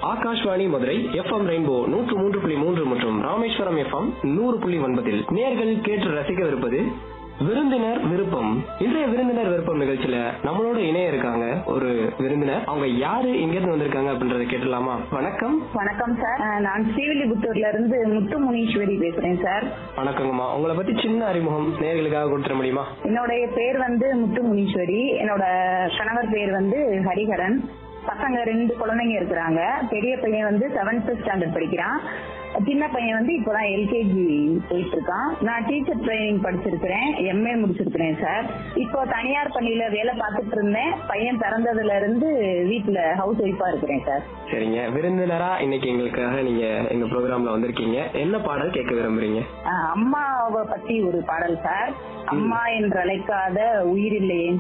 Akashvani Madurai FM rainbow நூற்று மூன்று புள்ளி மூன்று மற்றும் ராமேஸ்வரம் எஃப்எம் நூறு புள்ளி ஒன்பதில் நேர்கள் கேட்டு ரசிக்கவிருப்பது விருந்தினர் விருப்பம் இன்றைய விருந்தினர் விருப்பம் நிகழ்ச்சியில நம்மளோட இணைய இருக்காங்க ஒரு விருந்தினர் அவங்க யாரு எங்க இருந்து வந்திருக்காங்க அப்படின்றத கேட்டலாமா வணக்கம் வணக்கம் சார் அஹ் நான் ஸ்ரீவில்லிபுத்தூர்ல இருந்து முத்து முனீஸ்வரி பேசுறேன் சார் வணக்கங்கம்மா உங்களை பத்தி சின்ன அறிமுகம் நேர்களுக்காக கொடுத்துட முடியுமா என்னுடைய பேர் வந்து முத்து முனீஸ்வரி என்னோட கணவர் பேர் வந்து ஹரிஹரன் பசங்க ரெண்டு குழந்தைங்க இருக்கிறாங்க பெரிய பையன் வந்து செவன்த் ஸ்டாண்டர்ட் படிக்கிறான் சின்ன பையன் வந்து இப்போதான் எல்கேஜி போயிட்டு இருக்கான் நான் டீச்சர் ட்ரைனிங் படிச்சிருக்கிறேன் எம்ஏ முடிச்சிருக்கிறேன் சார் இப்போ தனியார் பள்ளியில வேலை பார்த்துட்டு இருந்தேன் பையன் பிறந்ததுல இருந்து வீட்டுல ஹவுஸ் ஒய்ஃபா இருக்கிறேன் சார் சரிங்க விருந்தினரா இன்னைக்கு எங்களுக்காக நீங்க எங்க ப்ரோக்ராம்ல வந்திருக்கீங்க என்ன பாடல் கேட்க விரும்புறீங்க அஹ் அம்மாவை பத்தி ஒரு பாடல் சார் அம்மா என்று அழைக்காத உயிரில்லையே